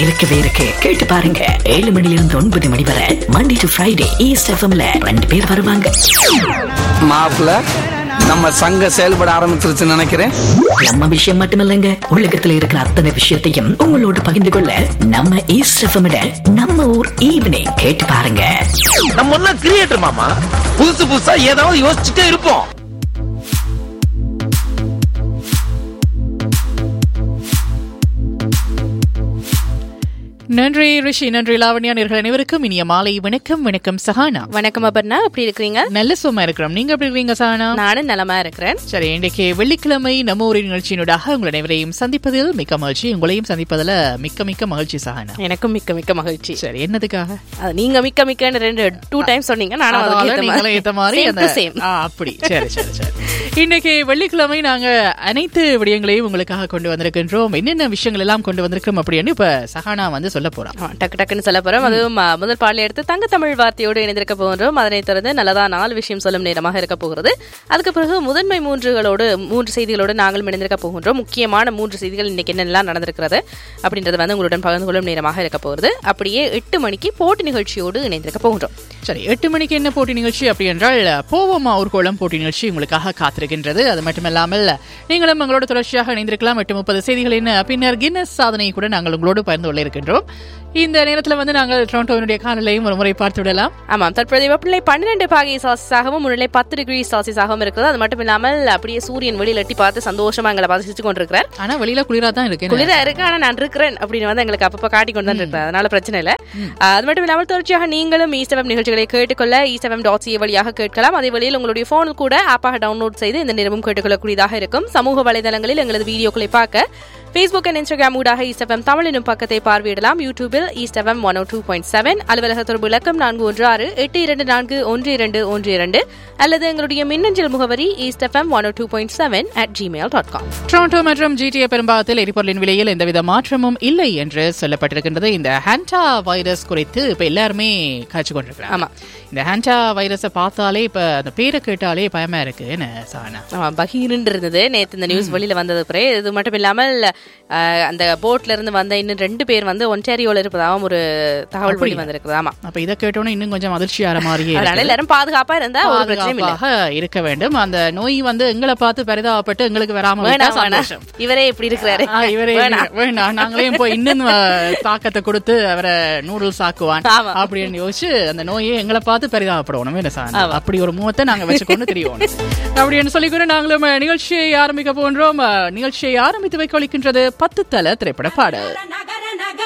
இருக்கவே இருக்கு கேட்டு பாருங்க ஏழு மணில இருந்து ஒன்பது மணி வரை மண்டே டு ஃப்ரைடே ஈஸ்ட் எஃப்எம்ல ரெண்டு பேர் வருவாங்க மாப்பிள்ள நம்ம சங்கம் செயல்பட ஆரம்பிச்சிருச்சுன்னு நினைக்கிறேன் நம்ம விஷயம் மட்டுமில்லைங்க உலகத்துல இருக்கிற அத்தனை விஷயத்தையும் உங்களோட பகிர்ந்து கொள்ள நம்ம ஈஸ்ட் எஃப்எம் நம்ம ஊர் ஈவினிங் கேட்டு பாருங்க நம்ம ஒன்னும் கிரியேட்டர் மாமா புதுசு புதுசா ஏதாவது யோசிச்சுட்டே இருப்போம் நன்றி ரிஷி நன்றி லாவண்யா நேர்கள் அனைவருக்கும் இனிய மாலை வணக்கம் வணக்கம் சஹானா வணக்கம் அபர்ணா எப்படி இருக்கிறீங்க நல்ல சும்மா இருக்கிறோம் நீங்க எப்படி இருக்கீங்க சஹானா நானும் நலமா இருக்கிறேன் சரி இன்றைக்கு வெள்ளிக்கிழமை நம்ம ஊரின் நிகழ்ச்சியினூடாக உங்கள் அனைவரையும் சந்திப்பதில் மிக்க மகிழ்ச்சி உங்களையும் சந்திப்பதில் மிக்க மிக்க மகிழ்ச்சி சஹானா எனக்கும் மிக்க மிக்க மகிழ்ச்சி சரி என்னதுக்காக அது நீங்க மிக்க மிக்கன்னு ரெண்டு டூ டைம் சொன்னீங்க நானும் அதுக்கு அதனால ஏத்த நீங்களும் மாதிரி ஏத்த மாதிரி Same அந்த to same. ஆ, அப்படி சரி சரி சரி இன்னைக்கு வெள்ளிக்கிழமை நாங்க அனைத்து விடயங்களையும் உங்களுக்காக கொண்டு வந்திருக்கின்றோம் என்னென்ன விஷயங்கள் எல்லாம் கொண்டு வந்திருக்கோம் அப்படின்னு இப்ப சஹானா வந்து சொல்ல போறோம் ஆ, டக்கு டக்குன்னு சொல்ல போறோம் அதுவும் ஆ, முதல் பாடலை எடுத்து தங்க தமிழ் வார்த்தையோடு இணைந்திருக்க போகின்றோம் அதனைத் தொடர்ந்து நல்லதா நாலு விஷயம் சொல்லும் நேரமாக இருக்க போகிறது அதுக்கு பிறகு முதன்மை மூன்றுகளோடு மூன்று செய்திகளோடு நாங்களும் இணைந்திருக்க போகின்றோம் முக்கியமான மூன்று செய்திகள் இன்னைக்கு என்னெல்லாம் நடந்திருக்கிறது அப்படின்றது வந்து உங்களுடன் பகிர்ந்து கொள்ளும் நேரமாக இருக்க போகிறது அப்படியே எட்டு மணிக்கு போட்டி நிகழ்ச்சியோடு இணைந்திருக்க போகின்றோம் சரி எட்டு மணிக்கு என்ன போட்டி நிகழ்ச்சி அப்படி என்றால் போவோமா ஊர்கோளம் போட்டி நிகழ்ச்சி உங்களுக்காக காத்திருக்கின்றது அது மட்டுமல்லாமல் நீங்களும் எங்களோட தொடர்ச்சியாக இணைந்திருக்கலாம் எட்டு முப்பது செய்திகளின் பின்னர் கின்னஸ் சாதனையை கூட நாங்கள் உங்களோடு பகிர்ந்து கொள்ள இருக்கின்றோம் இந்த நேரத்தில் வந்து நாங்கள் டொரண்டோவினுடைய காலநிலையும் ஒரு முறை பார்த்து விடலாம் ஆமாம் தற்போதைய வெப்பநிலை பன்னிரண்டு பாகை சாசிஸாகவும் முன்னிலை பத்து டிகிரி சாசிஸாகவும் இருக்கிறது அது மட்டும் இல்லாமல் அப்படியே சூரியன் வெளியில் எட்டி பார்த்து சந்தோஷமா எங்களை பார்த்து சிரிச்சு கொண்டிருக்கிறார் ஆனா வெளியில குளிரா தான் இருக்கு என்ன? குளிரா இருக்கு ஆனா நான் இருக்கிறேன் அப்படின்னு வந்து எங்களுக்கு அப்பப்ப காட்டி கொண்டு தான் இருக்கிறேன் அதனால பிரச்சனை இல்ல ஆஹ் அது மட்டும் இல்லாமல் தொடர்ச்சியாக நீங்களும் ஈஸ்டவம் நிகழ்ச்சிகளை கேட்டுக்கொள்ள ஈஸ்டவம் டாட் சி வழியாக கேட்கலாம் அதே வழியில் உங்களுடைய போனில் கூட ஆப்பாக டவுன்லோட் செய்து இந்த நேரமும் கேட்டுக்கொள்ளக்கூடியதாக இருக்கும் சமூக வலைதளங்களில் எங்களது வீடியோக்களை பார்க்க ஃபேஸ்புக் அண்ட் இன்ஸ்டாகிராம் ஊடாக ஈஸ்டவம் தமிழ் எனும் பக்கத்தை பார்வையிடலாம் யூடியூபில் East FM one two point seven அலுவலக தொடர்பு இலக்கம் நான்கு ஒன்று ஆறு எட்டு இரண்டு நான்கு ஒன்று இரண்டு ஒன்று இரண்டு அல்லது எங்களுடைய மின்னஞ்சல் முகவரி East FM one two point seven at Gmail dot com Toronto மற்றும் ஜிடிஏ பெரும்பாகத்தில் எரிபொருளின் விலையில் எந்தவித மாற்றமும் இல்லை என்று சொல்லப்பட்டிருக்கின்றது இந்த ஹான்டா வைரஸ் குறித்து இப்ப எல்லாருமே காய்ச்சி கொண்டிருக்கிறாங்க ஆமா. இந்த ஹான்டா வைரஸை பார்த்தாலே இப்ப அந்த பேரை கேட்டாலே பயமா இருக்கு என்ன சானா ஆமா, பகீர்னு இருந்தது நேத்து இந்த நியூஸ் வெளியில வந்தது பிறகு இது மட்டும் இல்லாமல் அஹ், அந்த போட்ல இருந்து வந்த இன்னும் ரெண்டு பேர் வந்து ஒன்டாரியோல இருப்பதாகவும் ஒரு தகவல் வெளி வந்திருக்குது ஆமா அப்ப இதை கேட்டோன்னே இன்னும் கொஞ்சம் அதிர்ச்சியார மாதிரியே இருக்கு. அதனால எல்லாரும் பாதுகாப்பா இருந்தா ஒரு பிரச்சனையும் இல்ல பாதுகாப்பாக இருக்க வேண்டும் அந்த நோய் வந்து எங்களை பார்த்து பரிதாபப்பட்டு எங்களுக்கு வராம விட்டா வேணாம் வேணாம் சந்தோஷம். இவரே இப்படி இருக்கிறாரு ஆ, இவரே வேணாம். வேணாம் நாங்களே போய் இன்னும் அஹ், தாக்கத்தை கொடுத்து அவரை நூடுல்ஸ் ஆக்குவான் ஆமா. அப்படின்னு யோசிச்சு அந்த நோயை எங்களை பார்த்து பரிதாபப்படணும் என்ன சார் அப்படி ஒரு முகத்தை நாங்க வச்சுக்கொண்டு தெரியணும் அப்படின்னு சொல்லிக்கூட நாங்களும் அஹ், நிகழ்ச்சியை ஆரம்பிக்க போன்றோம் அஹ், நிகழ்ச்சியை ஆரம்பித்து வைக்க அளிக்கின்றது பத்து தல திரைப்பட பாடல் நகர